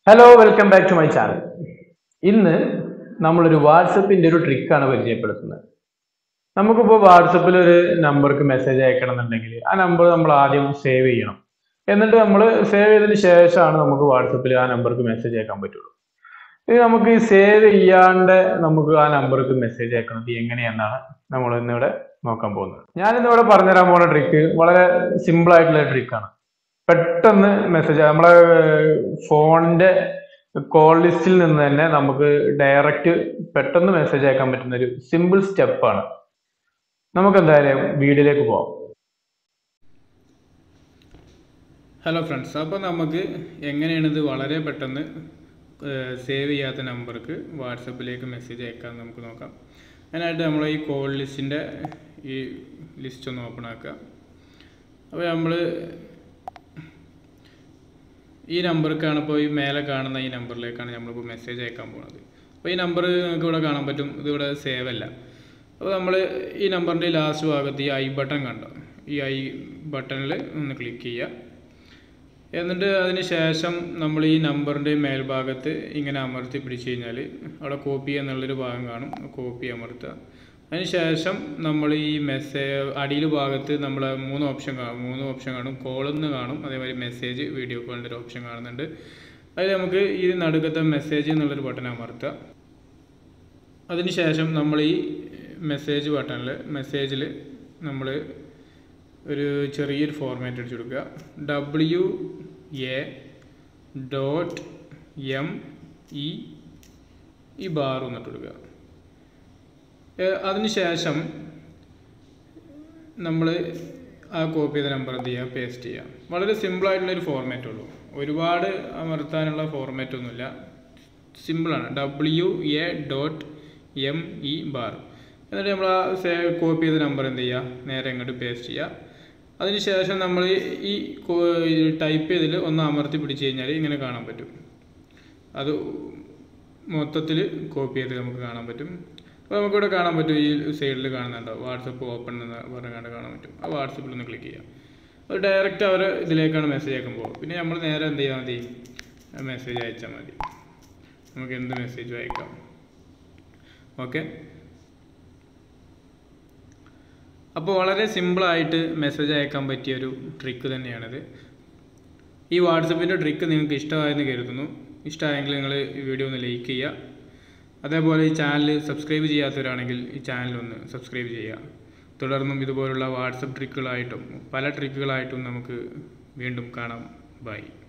hello welcome back to my channel ഇന്ന് നമ്മളൊരു വാട്സപ്പിന്റെ ഒരു ട്രിക്കാണ് പരിചയപ്പെടുത്തുന്നത് നമുക്കിപ്പോൾ വാട്സപ്പിൽ ഒരു നമ്പർക്ക് മെസ്സേജ് അയക്കണം എന്നുണ്ടെങ്കിൽ ആ നമ്പർ നമ്മൾ ആദ്യം സേവ് ചെയ്യണം എന്നിട്ട് നമ്മൾ സേവ് ചെയ്തതിന് ശേഷമാണ് നമുക്ക് വാട്സപ്പിൽ ആ നമ്പർക്ക് മെസ്സേജ് അയക്കാൻ പറ്റുള്ളൂ ഇത് നമുക്ക് ഈ സേവ് ചെയ്യാണ്ട് നമുക്ക് ആ നമ്പർക്ക് മെസ്സേജ് അയക്കുന്നത് എങ്ങനെയെന്നാണ് നമ്മൾ ഇന്നിവിടെ നോക്കാൻ പോകുന്നത് ഞാനിന്നിവിടെ പറഞ്ഞുതരാൻ പോകുന്ന ട്രിക്ക് വളരെ സിമ്പിൾ ആയിട്ടുള്ള ട്രിക്കാണ് പെട്ടെന്ന് മെസ്സേജ് നമ്മളെ ഫോണിന്റെ കോൾ ലിസ്റ്റിൽ നിന്ന് തന്നെ നമുക്ക് ഡയറക്റ്റ് പെട്ടെന്ന് മെസ്സേജ് അയക്കാൻ പറ്റുന്ന ഒരു സിമ്പിൾ സ്റ്റെപ്പാണ് നമുക്ക് എന്തായാലും വീഡിയോയിലേക്ക് പോവാം ഹലോ ഫ്രണ്ട്സ് അപ്പോൾ നമുക്ക് എങ്ങനെയാണ് ഇത് വളരെ പെട്ടെന്ന് സേവ് ചെയ്യാത്ത നമ്പർക്ക് വാട്സപ്പിലേക്ക് മെസ്സേജ് അയക്കാൻ നമുക്ക് നോക്കാം അതിനായിട്ട് നമ്മൾ ഈ കോൾ ലിസ്റ്റിൻ്റെ ഈ ലിസ്റ്റ് ഒന്ന് ഓപ്പൺ ആക്കുക അപ്പോൾ നമ്മൾ ഈ നമ്പർക്കാണ് ഇപ്പോൾ ഈ മേലെ കാണുന്ന ഈ നമ്പറിലേക്കാണ് നമ്മളിപ്പോൾ മെസ്സേജ് അയക്കാൻ പോകുന്നത് അപ്പോൾ ഈ നമ്പർ നിങ്ങൾക്ക് ഇവിടെ കാണാൻ പറ്റും ഇതിവിടെ സേവ് അല്ല അപ്പോൾ നമ്മൾ ഈ നമ്പറിൻ്റെ ലാസ്റ്റ് ഭാഗത്ത് ഈ ഐ ബട്ടൺ കണ്ടോ ഈ ഐ ബട്ടണിൽ ഒന്ന് ക്ലിക്ക് ചെയ്യുക എന്നിട്ട് അതിന് ശേഷം നമ്മൾ ഈ നമ്പറിൻ്റെ മേൽഭാഗത്ത് ഇങ്ങനെ അമർത്തി പിടിച്ചു കഴിഞ്ഞാൽ അവിടെ കോപ്പി എന്നുള്ളൊരു ഭാഗം കാണും കോപ്പി അമർത്തുക അതിന് ശേഷം നമ്മൾ ഈ മെസ്സേജ് അടിയിൽ ഭാഗത്ത് നമ്മൾ മൂന്ന് ഓപ്ഷൻ കാണും മൂന്ന് ഓപ്ഷൻ കാണും കോളെന്ന് കാണും അതേമാതിരി മെസ്സേജ് വീഡിയോ കോളിൻ്റെ ഒരു ഓപ്ഷൻ കാണുന്നുണ്ട് അതിൽ നമുക്ക് ഈ നടുക്കത്തെ മെസ്സേജ് എന്നുള്ളൊരു ബട്ടൺ അമർത്തുക അതിന് ശേഷം നമ്മൾ ഈ മെസ്സേജ് ബട്ടണിൽ മെസ്സേജിൽ നമ്മൾ ഒരു ചെറിയൊരു ഫോർമാറ്റ് അടിച്ചു കൊടുക്കുക W A dot M E ഈ ബാർ എന്നിട്ട് കൊടുക്കുക അതിന് ശേഷം നമ്മൾ ആ കോപ്പി ചെയ്ത നമ്പർ എന്ത് ചെയ്യുക പേസ്റ്റ് ചെയ്യുക വളരെ സിമ്പിളായിട്ടുള്ളൊരു ഫോർമാറ്റേ ഉള്ളൂ ഒരുപാട് അമർത്താനുള്ള ഫോർമാറ്റ് ഒന്നുമില്ല സിമ്പിളാണ് W A dot M E bar എന്നിട്ട് നമ്മൾ ആ സേവ് കോപ്പി ചെയ്ത നമ്പർ എന്ത് ചെയ്യുക നേരെ ഇങ്ങോട്ട് പേസ്റ്റ് ചെയ്യുക അതിനുശേഷം നമ്മൾ ഈ ടൈപ്പ് ചെയ്തതിൽ ഒന്ന് അമർത്തി പിടിച്ച് കഴിഞ്ഞാൽ ഇങ്ങനെ കാണാൻ പറ്റും അത് മൊത്തത്തിൽ കോപ്പി ചെയ്ത് നമുക്ക് കാണാൻ പറ്റും അപ്പോൾ നമുക്കിവിടെ കാണാൻ പറ്റും ഈ സൈഡിൽ കാണുന്നുണ്ടോ വാട്സപ്പ് ഓപ്പൺ എന്ന് പറഞ്ഞുകൊണ്ട് കാണാൻ പറ്റും ആ വാട്സപ്പിൽ ഒന്ന് ക്ലിക്ക് ചെയ്യാം അത് ഡയറക്റ്റ് അവർ ഇതിലേക്കാണ് മെസ്സേജ് അയക്കാൻ പോകുക പിന്നെ നമ്മൾ നേരെ എന്ത് ചെയ്താൽ മതി മെസ്സേജ് അയച്ചാൽ മതി നമുക്ക് എന്ത് മെസ്സേജും അയക്കാം ഓക്കെ അപ്പോൾ വളരെ സിമ്പിളായിട്ട് മെസ്സേജ് അയക്കാൻ പറ്റിയ ഒരു ട്രിക്ക് തന്നെയാണിത് ഈ വാട്സപ്പിൻ്റെ ട്രിക്ക് നിങ്ങൾക്ക് ഇഷ്ടമായെന്ന് കരുതുന്നു ഇഷ്ടമായെങ്കിൽ നിങ്ങൾ ഈ വീഡിയോ ഒന്ന് ലൈക്ക് ചെയ്യുക അതേപോലെ ഈ ചാനൽ സബ്സ്ക്രൈബ് ചെയ്യാത്തവരാണെങ്കിൽ ഈ ചാനൽ ഒന്ന് സബ്സ്ക്രൈബ് ചെയ്യുക തുടർന്നും ഇതുപോലുള്ള വാട്സപ്പ് ട്രിക്കുകളായിട്ടും പല ട്രിക്കുകളായിട്ടും നമുക്ക് വീണ്ടും കാണാം ബൈ